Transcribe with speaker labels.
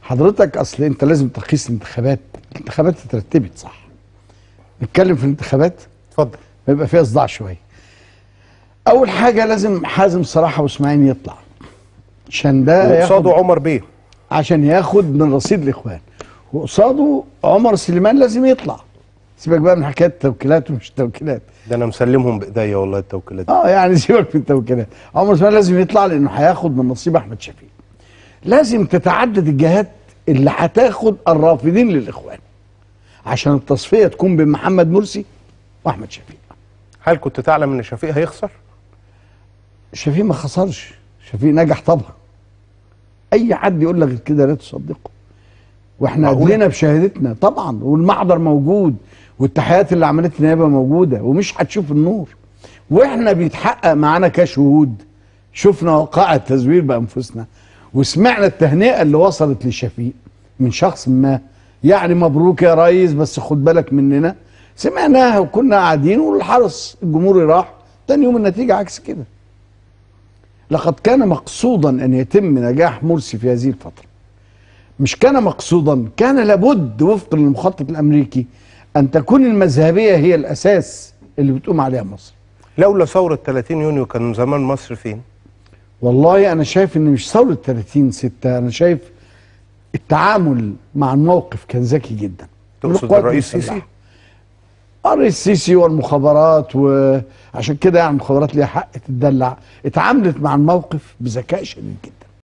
Speaker 1: حضرتك اصل انت لازم ترخيص الانتخابات الانتخابات اترتبت صح نتكلم في الانتخابات
Speaker 2: اتفضل
Speaker 1: بيبقى فيها صداع شويه اول حاجه لازم حازم صراحه واسماعيل يطلع عشان ده ياخد
Speaker 2: وقصاده عمر بيه
Speaker 1: عشان ياخد من رصيد الاخوان وقصاده عمر سليمان لازم يطلع سيبك بقى من حكايه التوكيلات ومش التوكيلات
Speaker 2: ده انا مسلمهم بايديا والله التوكيلات دي.
Speaker 1: اه يعني سيبك من التوكيلات عمر سليمان لازم يطلع لانه هياخد من نصيب احمد شفيق لازم تتعدد الجهات اللي هتاخد الرافضين للاخوان عشان التصفيه تكون بين محمد مرسي واحمد شفيق
Speaker 2: هل كنت تعلم ان شفيق هيخسر؟
Speaker 1: شفيق ما خسرش شفيق نجح طبعا اي حد يقول لك غير كده لا تصدقه واحنا
Speaker 2: معقولة؟
Speaker 1: ادلينا بشهادتنا طبعا والمحضر موجود والتحيات اللي عملتها النيابه موجوده ومش هتشوف النور واحنا بيتحقق معانا كشهود شفنا وقائع التزوير بانفسنا وسمعنا التهنئه اللي وصلت لشفيق من شخص ما يعني مبروك يا ريس بس خد بالك مننا سمعناها وكنا قاعدين والحرس الجمهوري راح تاني يوم النتيجه عكس كده لقد كان مقصودا ان يتم نجاح مرسي في هذه الفتره مش كان مقصودا كان لابد وفقا للمخطط الامريكي ان تكون المذهبيه هي الاساس اللي بتقوم عليها مصر
Speaker 2: لولا ثورة 30 يونيو كان زمان مصر فين؟
Speaker 1: والله انا شايف ان مش ثوره 30 6 انا شايف التعامل مع الموقف كان ذكي جدا
Speaker 2: تقصد
Speaker 1: القوات
Speaker 2: الرئيس
Speaker 1: المسلحة.
Speaker 2: سيسي؟
Speaker 1: الرئيس السيسي والمخابرات وعشان كده يعني المخابرات ليها حق تدلع اتعاملت مع الموقف بذكاء شديد جدا